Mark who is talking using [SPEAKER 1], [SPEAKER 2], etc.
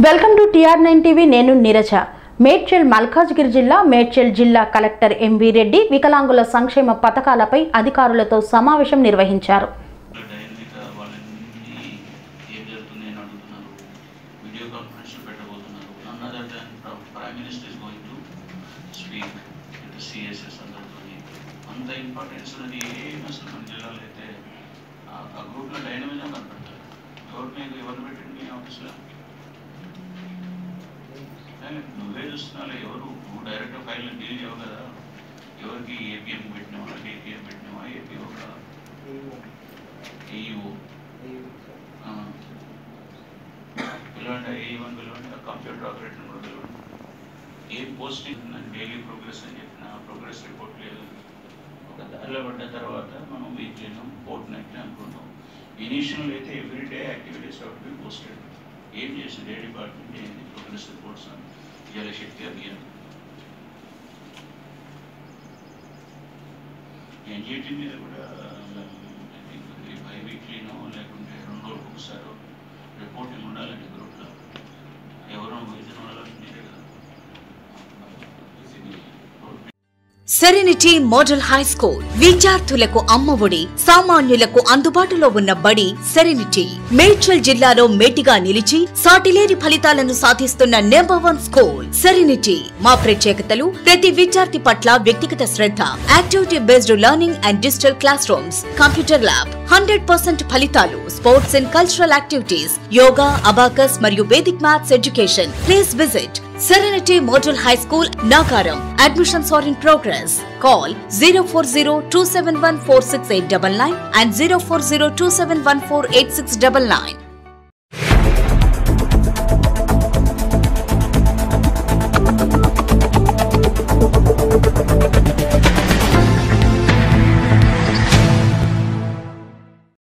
[SPEAKER 1] Welcome to TR nine TV నేను నీరజ మేడ్చల్ మల్కాజ్గిరి జిల్లా మేడ్చల్ జిల్లా కలెక్టర్ ఎంవి రెడ్డి వికలాంగుల సంక్షేమ పథకాలపై అధికారులతో సమావేశం నిర్వహించారు
[SPEAKER 2] డైనమిక్ వాళ్ళని ఏం జరుగుతుంది అని అడుగుతున్నారు వీడియో కాన్ఫరెన్స్ పెట్టబోతున్నారు none other than prime minister is going to speak with CSs అందరితో అంత ఇంపార్టెన్స్ ఉన్నది ఏం అసలు మన జిల్లాలో అయితే ఆ- ఆ గ్రూప్లో డైనమిజం కనపడతారు ఎవరు మీకు ఎవరు పెట్టండి మీ ఆఫీస్లో నువ్వే చూస్తున్నావు ఎవరు నువ్వు డైరెక్ట్ ఫైల్ డీల్ చేయవు కదా ఎవరికి ఏపీఎం పెట్టినావా ఏపీఎం పెట్టినావా ఏపీఓ ఏఈఓ పిలవండి ఏ వన్ పిలవండి కంప్యూటర్ ఆపరేటర్ కూడా పిలవండి ఏ పోస్టింగ్ డైలీ ప్రోగ్రెస్ అని చెప్పిన ప్రోగ్రెస్ రిపోర్ట్ లేదు ఒక దారిలో పడ్డ తర్వాత మనం వీక్లీనో ఫోర్ట్ నైట్లీ అనుకుంటాం ఇనీషియల్ అయితే everyday activities of be posted ఏం చేసింది ఏ డిపార్ట్మెంట్ ఏంది ప్రోగ్రెస్ రిపోర్ట్స్ అని జలశక్తి అభియాన్ ఎన్జిటి మీద కూడా బై వీక్లీనో లేకుంటే రెండు రోజులకు ఒకసారి రిపోర్టింగ్ ఉండాలండి గ్రూప్లో ఎవరో ఇతను ఉండాలంటే మీరే కదా
[SPEAKER 3] సెరెనిటీ మోడల్ హై స్కూల్ విద్యార్థులకు అమ్మఒడి సామాన్యులకు అందుబాటులో ఉన్న బడి సెరెనిటీ మేడ్చల్ జిల్లాలో మేటిగా నిలిచి సాటిలేని ఫలితాలను సాధిస్తున్న నెంబర్ వన్ స్కూల్ సెరెనిటీ మా ప్రత్యేకతలు ప్రతి విద్యార్థి పట్ల వ్యక్తిగత శ్రద్ధ activity based learning and digital classrooms computer lab hundred percent ఫలితాలు sports and cultural activities yoga abacus మరియు vedic maths education please visit Serenity Model High School, Nagaram. Admissions are in progress. Call 040 and 040 271 8699.